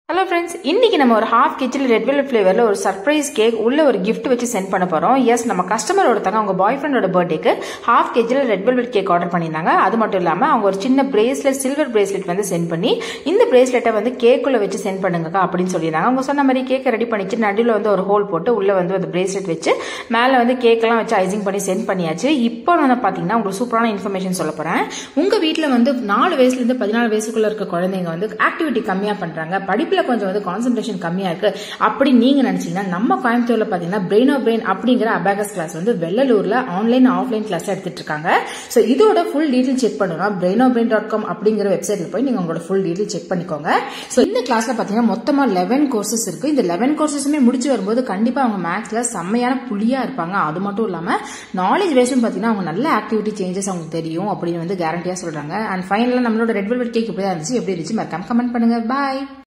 hello friends இன்னைக்கு நம்ம ஒரு ஹாஃப் கேஜில் ரெட் வெல்வெட் ஃப்ளேவரில் ஒரு சர்ப்ரைஸ் கேக் உள்ள ஒரு கிஃப்ட் வச்சு சென்ட் பண்ண போகிறோம் எஸ் நம்ம கஸ்டமர் ஒருத்தங்க அவங்க பாய் ஃப்ரெண்டோட பர்த்டேக்கு ஹாஃப் கேஜில் ரெட் வெல்வெட் கேக் ஆர்டர் பண்ணியிருந்தாங்க அது மட்டும் இல்லாமல் அவங்க ஒரு சின்ன பிரேஸ்லெட் சில்வர் பிரேஸ்லெட் வந்து சென்ட் பண்ணி இந்த பிரேஸ்லெட்டை வந்து கேக்குள்ள வச்சு சென்ட் பண்ணுங்கக்கா அப்படின்னு சொல்லியிருந்தாங்க அவங்க சொன்ன மாதிரி கேக்கை ரெடி பண்ணிச்சு நடுவில் வந்து ஒரு ஹோல் போட்டு உள்ளே வந்து அந்த பிரேஸ்லெட் வச்சு மேலே வந்து கேக்கெல்லாம் வச்சு ஐசிங் பண்ணி சென்ட் பண்ணியாச்சு இப்போ வந்து பார்த்தீங்கன்னா உங்களுக்கு சூப்பரான இன்ஃபர்மேஷன் சொல்ல போகிறேன் உங்கள் வீட்டில் வந்து நாலு வயசுலேருந்து பதினாலு வயசுக்குள்ள இருக்க குழந்தைங்க வந்து ஆக்டிவிட்டி கம்மியாக பண்ணுறாங்க படிப்பில் கொஞ்சம் வந்து கான்சன்ட்ரேஷன் கம்மியாக இருக்கு அப்படி நீங்கள் நினச்சிங்கன்னா நம்ம கோயம்புத்தூரில் பார்த்தீங்கன்னா பிரெயின் ஆஃப் பிரெயின் அப்படிங்கிற அபாகஸ் கிளாஸ் வந்து வெள்ளலூரில் ஆன்லைன் ஆஃப்லைன் கிளாஸ் எடுத்துட்டு இருக்காங்க ஸோ இதோட ஃபுல் டீட்டெயில் செக் பண்ணணும்னா brain of brain dot com அப்படிங்கிற வெப்சைட்டில் போய் நீங்கள் உங்களோட ஃபுல் டீட்டெயில் செக் பண்ணிக்கோங்க ஸோ இந்த கிளாஸில் பார்த்தீங்கன்னா மொத்தமாக லெவன் கோர்சஸ் இருக்கு இந்த லெவன் கோர்சஸுமே முடிச்சு வரும்போது கண்டிப்பாக அவங்க மேக்ஸில் செம்மையான புள்ளியாக இருப்பாங்க அது மட்டும் இல்லாமல் நாலேஜ் வைஸும் பார்த்தீங்கன்னா அவங்க நல்ல ஆக்டிவிட்டி சேஞ்சஸ் அவங்களுக்கு தெரியும் அப்படின்னு வந்து கேரண்டியாக சொல்கிறாங்க அண்ட் ஃபைனலாக நம்மளோட ரெட் வெல்வெட் கேக் இப்படி தான் இருந்துச்சு எப்படி இருந்துச்சு மறக்காம கமெண்ட் பண்ணுங்க பாய்